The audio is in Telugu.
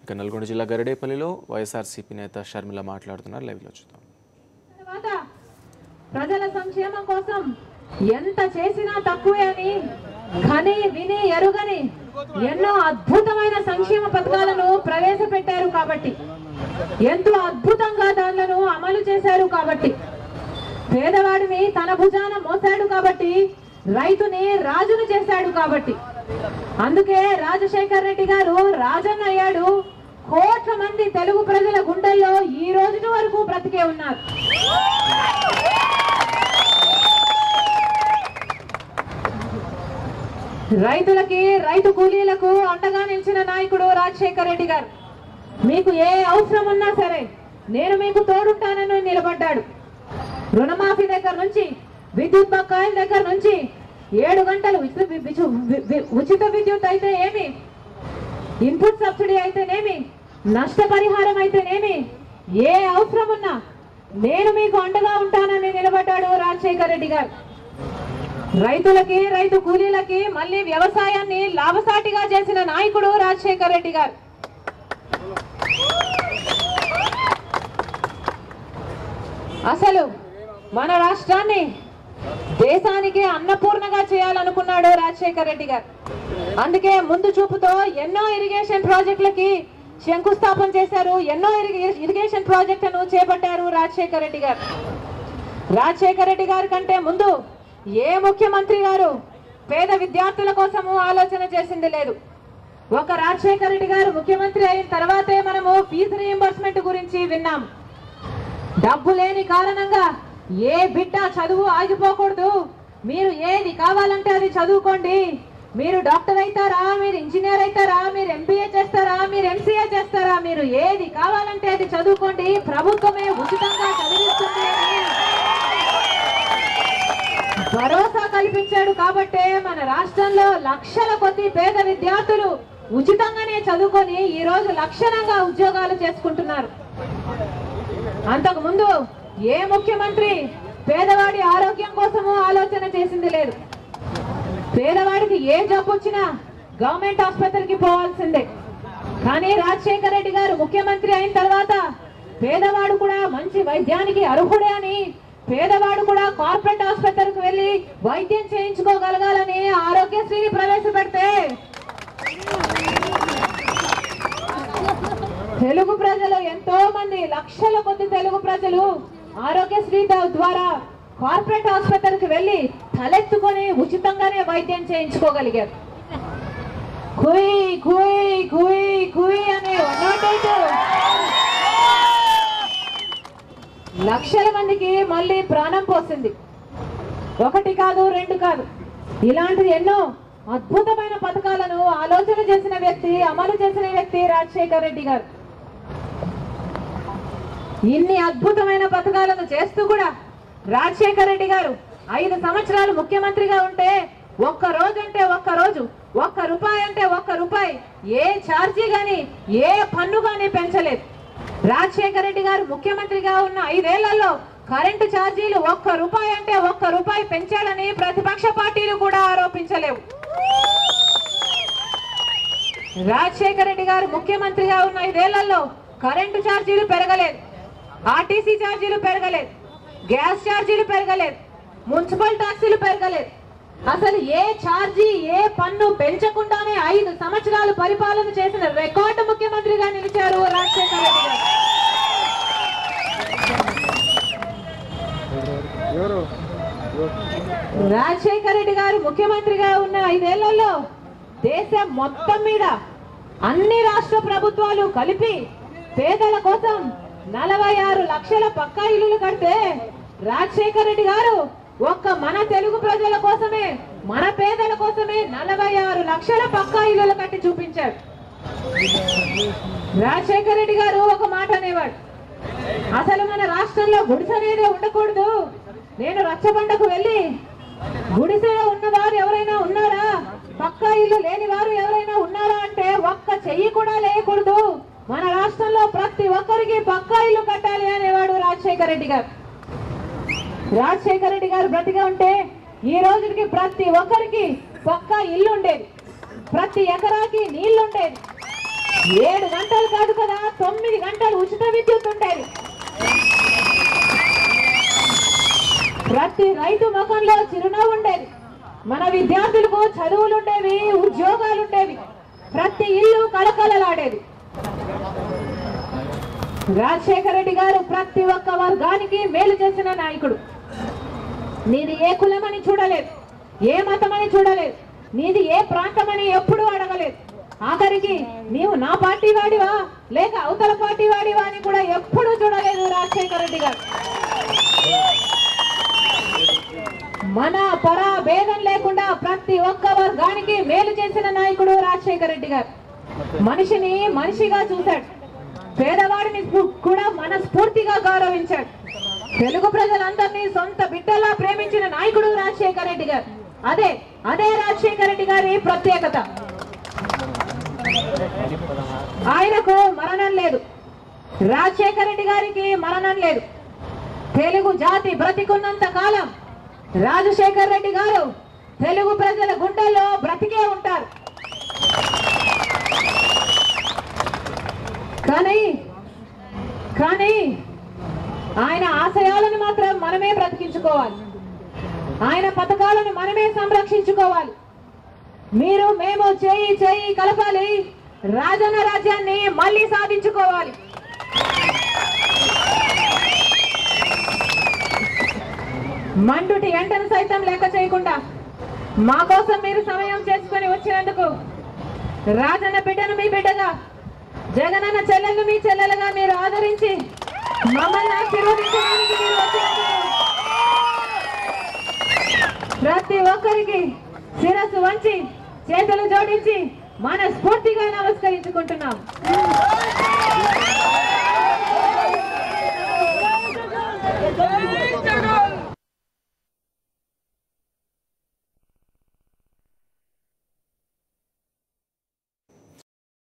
ఇక నల్గొండ జిల్లా గరిడేపల్లిలో వైఎస్ఆర్సీపీ నేత షర్మిల మాట్లాడుతున్నారు లైవ్లో చూద్దాం తర్వాత ప్రజల సంక్షేమం కోసం ఎంత చేసినా తక్కువే అని కని విని ఎరుగని ఎన్నో అద్భుతమైన సంక్షేమ పథకాలను ప్రవేశపెట్టారు కాబట్టి ఎంతో అద్భుతంగా దానిలను అమలు చేశారు కాబట్టి పేదవాడిని తన భుజాన మోసాడు కాబట్టి రైతుని రాజును చేశాడు కాబట్టి అందుకే రాజశేఖర్ రెడ్డి గారు రాజన్న అయ్యాడు కోట్ల మంది తెలుగు ప్రజల గుండెల్లో ఈ రోజు వరకు బ్రతికే ఉన్నారు రైతులకి రైతు కూలీలకు అండగా నిలిచిన నాయకుడు రాజశేఖర్ రెడ్డి గారు మీకు ఏ అవసరం ఉన్నా సరే నేను మీకు తోడుంటానని నిలబడ్డాడు రుణమాఫీ దగ్గర నుంచి విద్యుత్ బకాయిల దగ్గర నుంచి ఏడు గంటలు ఉచిత వి- విచు- వి- వి- ఉచిత విద్యుత్ అయితే ఏమి ఇన్పుట్ సబ్సిడీ అయితేనేమి నష్టపరిహారం అయితేనేమి ఏ అవసరం ఉన్నా నేను మీకు అండగా ఉంటానని నిలబడ్డాడు రాజశేఖర్ రెడ్డి గారు రైతులకి రైతు కూలీలకి మళ్ళీ వ్యవసాయాన్ని లాభసాటిగా చేసిన నాయకుడు రాజశేఖర్ రెడ్డి గారు అసలు మన రాష్ట్రాన్ని దేశానికి అన్నపూర్ణగా చేయాలనుకున్నాడు రాజశేఖర్ రెడ్డి గారు అందుకే ముందు చూపుతో ఎన్నో ఇరిగేషన్ ప్రాజెక్టులకి శంకుస్థాపన చేశారు ఎన్నో ఇరిగే- ఇరిగేషన్ ప్రాజెక్టులను చేపట్టారు రాజశేఖర్ రెడ్డి గారు రాజశేఖర్ రెడ్డి గారి కంటే ముందు ఏ ముఖ్యమంత్రి గారు పేద విద్యార్థుల కోసము ఆలోచన చేసింది లేదు ఒక రాజశేఖర్ రెడ్డి గారు ముఖ్యమంత్రి అయిన తర్వాతే మనము ఫీజు రీఎంబర్స్మెంట్ గురించి విన్నాం డబ్బు లేని కారణంగా ఏ బిడ్డ చదువు ఆగిపోకూడదు మీరు ఏది కావాలంటే అది చదువుకోండి మీరు డాక్టర్ అవుతారా మీరు ఇంజనీర్ అవుతారా మీరు ఎంబీఏ చేస్తారా మీరు ఎంసీఏ చేస్తారా మీరు ఏది కావాలంటే అది చదువుకోండి ప్రభుత్వమే ఉచితంగా చదివిస్తుంది అని భరోసా కల్పించాడు కాబట్టే మన రాష్ట్రంలో లక్షల కొద్ది పేద విద్యార్థులు ఉచితంగానే చదువుకొని ఈ రోజు లక్షణంగా ఉద్యోగాలు చేసుకుంటున్నారు అంతకు ముందు ఏ ముఖ్యమంత్రి పేదవాడి ఆరోగ్యం కోసము ఆలోచన చేసింది లేదు పేదవాడికి ఏ జబ్బు వచ్చినా గవర్నమెంట్ ఆసుపత్రికి పోవాల్సిందే కానీ రాజశేఖర రెడ్డి గారు ముఖ్యమంత్రి అయిన తర్వాత పేదవాడు కూడా మంచి వైద్యానికి అర్హుడే అని పేదవాడు కూడా కార్పొరేట్ ఆసుపత్రికి వెళ్లి వైద్యం చేయించుకోగలగాలని ఆరోగ్యశ్రీని ప్రవేశపెడితే తెలుగు ప్రజలు ఎంతో మంది లక్షల కొద్ది తెలుగు ప్రజలు ఆరోగ్యశ్రీ ద- ద్వారా కార్పొరేట్ ఆసుపత్రికి వెళ్లి తలెత్తుకొని ఉచితంగానే వైద్యం చేయించుకోగలిగారు కుయ్ కుయ్ కుయ్ కుయ్ అనే one not eight లక్షల మందికి మళ్ళీ ప్రాణం పోసింది ఒకటి కాదు రెండు కాదు ఇలాంటి ఎన్నో అద్భుతమైన పథకాలను ఆలోచన చేసిన వ్యక్తి అమలు చేసిన వ్యక్తి రాజశేఖర్ రెడ్డి గారు ఇన్ని అద్భుతమైన పథకాలను చేస్తూ కూడా రాజశేఖర్ రెడ్డి గారు ఐదు సంవత్సరాలు ముఖ్యమంత్రిగా ఉంటే ఒక్క రోజు అంటే ఒక్క రోజు ఒక్క రూపాయి అంటే ఒక్క రూపాయి ఏ ఛార్జీ గాని ఏ పన్ను గాని పెంచలేదు రాజశేఖర రెడ్డి గారు ముఖ్యమంత్రిగా ఉన్న ఐదేళ్లలో కరెంటు ఛార్జీలు ఒక్క రూపాయి అంటే ఒక్క రూపాయి పెంచాలని ప్రతిపక్ష పార్టీలు కూడా ఆరోపించలేవు రాజశేఖర రెడ్డి గారు ముఖ్యమంత్రిగా ఉన్న ఐదేళ్లలో కరెంటు ఛార్జీలు పెరగలేదు ఆర్టీసీ ఛార్జీలు పెరగలేదు గ్యాస్ ఛార్జీలు పెరగలేదు మున్సిపల్ ట్యాక్సీలు పెరగలేదు అసలు ఏ ఛార్జీ ఏ పన్ను పెంచకుండానే ఐదు సంవత్సరాలు పరిపాలన చేసిన రికార్డు ముఖ్యమంత్రిగా నిలిచారు రాజశేఖర రెడ్డి గారు రాజశేఖర రెడ్డి గారు ముఖ్యమంత్రిగా ఉన్న ఐదేళ్లలో దేశం మొత్తం మీద అన్ని రాష్ట్ర ప్రభుత్వాలు కలిపి పేదల కోసం నలభై ఆరు లక్షల పక్కా ఇల్లులు కడితే రాజశేఖర రెడ్డి గారు ఒక్క మన తెలుగు ప్రజల కోసమే మన పేదల కోసమే నలభై ఆరు లక్షల పక్కా ఇల్లులు కట్టి చూపించారు రాజశేఖర రెడ్డి గారు ఒక మాట అనేవాడు అసలు మన రాష్ట్రంలో గుడిసె అనేది ఉండకూడదు నేను రచ్చబండకు వెళ్ళి గుడిసెలో ఉన్నవారు ఎవరైనా ఉన్నారా పక్కా ఇల్లు లేని వారు ఎవరైనా ఉన్నారా అంటే ఒక్క చెయ్యి కూడా లేకూడదు మన రాష్ట్రంలో ప్రతి ఒక్కరికి పక్కా ఇల్లు కట్టాలి అనేవాడు రాజశేఖర రెడ్డి గారు రాజశేఖర రెడ్డి గారు బ్రతిగా ఉంటే ఈ రోజుకి ప్రతి ఒక్కరికి పక్కా ఇల్లు ఉండేది ప్రతి ఎకరాకి నీళ్లు ఉండేది ఏడు గంటలు కాదు కదా తొమ్మిది గంటలు ఉచిత విద్యుత్ ఉండేది ప్రతి రైతు ముఖంలో చిరునవ్వు ఉండేది మన విద్యార్థులకు చదువులు ఉండేవి ఉద్యోగాలు ఉండేవి ప్రతి ఇల్లు కలకలలాడేది రాజశేఖర రెడ్డి గారు ప్రతి ఒక్క వర్గానికి మేలు చేసిన నాయకుడు నీది ఏ కులమని చూడలేదు ఏ మతమని చూడలేదు నీది ఏ ప్రాంతమని ఎప్పుడూ అడగలేదు ఆఖరికి నీవు నా పార్టీ వాడివా లేక అవతల పార్టీ వాడివా అని కూడా ఎప్పుడూ చూడలేదు రాజశేఖర రెడ్డి గారు మన పర భేదం లేకుండా ప్రతి ఒక్క వర్గానికి మేలు చేసిన నాయకుడు రాజశేఖర రెడ్డి గారు మనిషిని మనిషిగా చూశాడు పేదవాడిని స్ఫూ- కూడా మనస్ఫూర్తిగా గౌరవించాడు తెలుగు ప్రజలందరినీ సొంత బిడ్డలా ప్రేమించిన నాయకుడు రాజశేఖర రెడ్డి గారు అదే అదే రాజశేఖర రెడ్డి గారి ప్రత్యేకత ఆయనకు మరణం లేదు రాజశేఖర రెడ్డి గారికి మరణం లేదు తెలుగు జాతి బ్రతికున్నంత కాలం రాజశేఖర్ రెడ్డి గారు తెలుగు ప్రజల గుండెల్లో బ్రతికే ఉంటారు కానీ కానీ ఆయన ఆశయాలను మాత్రం మనమే బ్రతికించుకోవాలి ఆయన పథకాలను మనమే సంరక్షించుకోవాలి మీరు మేము చేయి చేయి కలపాలి రాజన్న రాజ్యాన్ని మళ్ళీ సాధించుకోవాలి మండుటి ఎండను సైతం లెక్క చేయకుండా మా కోసం మీరు సమయం చేసుకొని వచ్చినందుకు రాజన్న బిడ్డను మీ బిడ్డగా జగనన్న చెల్లెలు మీ చెల్లెలుగా మీరు ఆదరించి మమ్మల్ని ఆశీర్వదించడానికి మీరు వచ్చినందుకు ప్రతి ఒక్కరికి శిరస్సు వంచి చేతులు జోడించి మనస్ఫూర్తిగా నమస్కరించుకుంటున్నాం జై